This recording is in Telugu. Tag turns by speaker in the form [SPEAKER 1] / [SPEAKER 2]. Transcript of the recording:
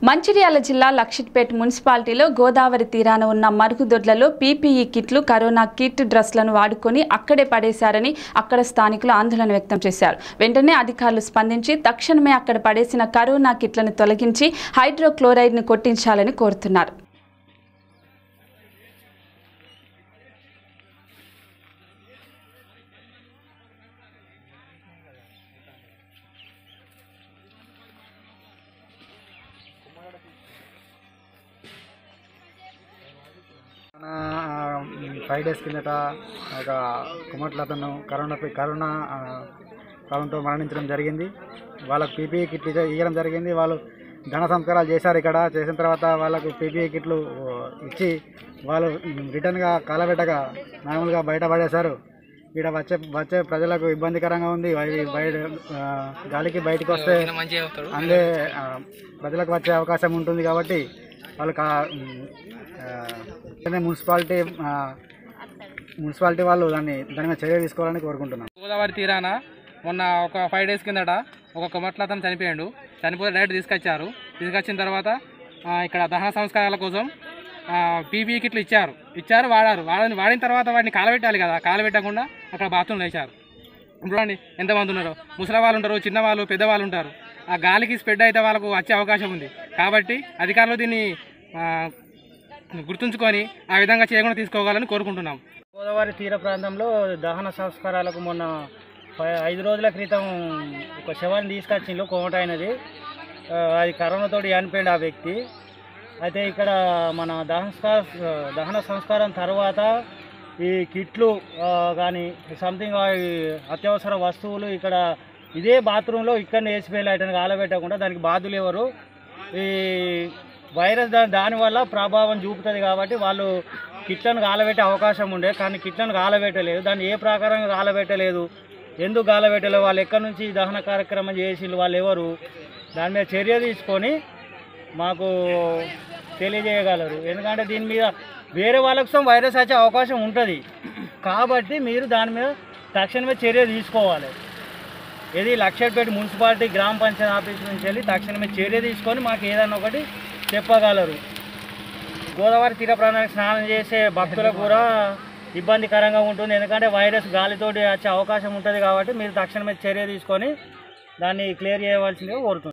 [SPEAKER 1] మంచిర్యాల జిల్లా లక్షిట్పేట్ మున్సిపాలిటీలో గోదావరి తీరాన ఉన్న మరుగుదొడ్లలో పీపీఈ కిట్లు కరోనా కిట్ డ్రెస్లను వాడుకొని అక్కడే పడేశారని అక్కడ స్థానికులు ఆందోళన వ్యక్తం చేశారు వెంటనే అధికారులు స్పందించి తక్షణమే అక్కడ పడేసిన కరోనా కిట్లను తొలగించి హైడ్రోక్లోరైడ్ను కొట్టించాలని కోరుతున్నారు
[SPEAKER 2] మన ఫైవ్ డేస్ కిందట ఒక కుమట్ల అతను కరోనా కరోనా ఆ, ప్రాబ్లంతో మరణించడం జరిగింది వాళ్ళకు పీపీఈ కిట్లు ఇచ్చ- ఇవ్వడం జరిగింది వాళ్ళు ధన సంస్కారాలు చేశారు ఇక్కడ చేసిన తర్వాత వాళ్ళకు పీపీఈ కిట్లు ఓ, ఇచ్చి వాళ్ళు రిటర్న్గా కాలబెట్టగా మామూలుగా బయటపడేశారు ఇక్కడ వచ్చే వచ్చే ప్రజలకు ఇబ్బందికరంగా ఉంది అవి బయట ఆ, గాలికి బయటకు వస్తే అందే ఆ, ప్రజలకు వచ్చే అవకాశం ఉంటుంది కాబట్టి వాళ్ళకి ఆ, ఉమ్, ఆ, వెంటనే మున్సిపాలిటీ ఆ, మున్సిపాలిటీ వాళ్ళు దాన్ని దాని మీద చర్య తీసుకోవాలని కోరుకుంటున్నాం
[SPEAKER 3] గోదావరి తీరాన మొన్న ఒక ఫైవ్ డేస్ కిందట ఒక కొమట్ల అతను చనిపోయాడు చనిపోయి డైరెక్ట్ తీసుకొచ్చారు తీసుకొచ్చిన తర్వాత ఆ, ఇక్కడ దహన సంస్కారాల కోసం పీపీ కిట్లు ఇచ్చారు ఇచ్చారు వాడారు వాడని వాడిన తర్వాత వాటిని కాలబెట్టాలి కదా కాలబెట్టకుండా అక్కడ బాత్రూమ్ వేశారు చూడండి ఎంతమంది ఉన్నారు ముసలి వాళ్ళు ఉంటారు చిన్నవాళ్ళు పెద్దవాళ్ళు ఉంటారు ఆ గాలికి స్ప్రెడ్ అయితే వాళ్ళకు వచ్చే అవకాశం ఉంది కాబట్టి అధికారులు దీన్ని ఆ, గుర్తుంచుకొని ఆ విధంగా చేయకుండా తీసుకోవాలని కోరుకుంటున్నాం
[SPEAKER 2] గోదావరి తీర ప్రాంతంలో దహన సంస్కారాలకు మొన్న ఫై- ఐదు రోజుల క్రితం ఒక శవాన్ని తీసుకొచ్చిండ్రు కోమట అయినది ఆ, అది కరోనాతోటి చనిపోయింది ఆ వ్యక్తి అయితే ఇక్కడ మన దహన సంస్కార దహన సంస్కారం తర్వాత ఈ కిట్లు కానీ సంథింగ్ అత్యవసర వస్తువులు ఇక్కడ ఇదే బాత్రూంలో ఇక్కడ వేసిపోయి ఐటమ్ కాలబెట్టకుండా దానికి బాధులు ఎవరు ఈ వైరస్ దా దానివల్ల ప్రభావం చూపుతుంది కాబట్టి వాళ్ళు కిట్లను కాలబెట్టే అవకాశం ఉండే కానీ కిట్లను కాలబెట్టలేదు దాన్ని ఏ ప్రకారంగా కాలబెట్టలేదు ఎందుకు కాలబెట్టలేదు వాళ్ళు ఎక్కడి నుంచి ఈ దహన కార్యక్రమం చేసిండ్రు వాళ్ళు ఎవరు దాని మీద చర్య తీసుకొని మాకు తెలియజేయగలరు ఎందుకంటే దీని మీద వేరే వాళ్ళకు వైరస్ వచ్చే అవకాశం ఉంటుంది కాబట్టి మీరు దాని మీద తక్షణమే చర్య తీసుకోవాలి ఇది లక్షపేట మున్సిపాలిటీ గ్రామ పంచాయతీ ఆఫీస్ నుంచి వెళ్ళి తక్షణమే చర్య తీసుకొని మాకు ఏదైనా ఒకటి చెప్పగలరు గోదావరి తీర ప్రాంతానికి స్నానం చేసే భక్తులకు కూడా ఇబ్బందికరంగా ఉంటుంది ఎందుకంటే వైరస్ గాలితోటి వచ్చే అవకాశం ఉంటుంది కాబట్టి మీరు తక్షణమే చర్య తీసుకొని దాన్ని క్లియర్ చేయవలసిందిగా కోరుతున్నాను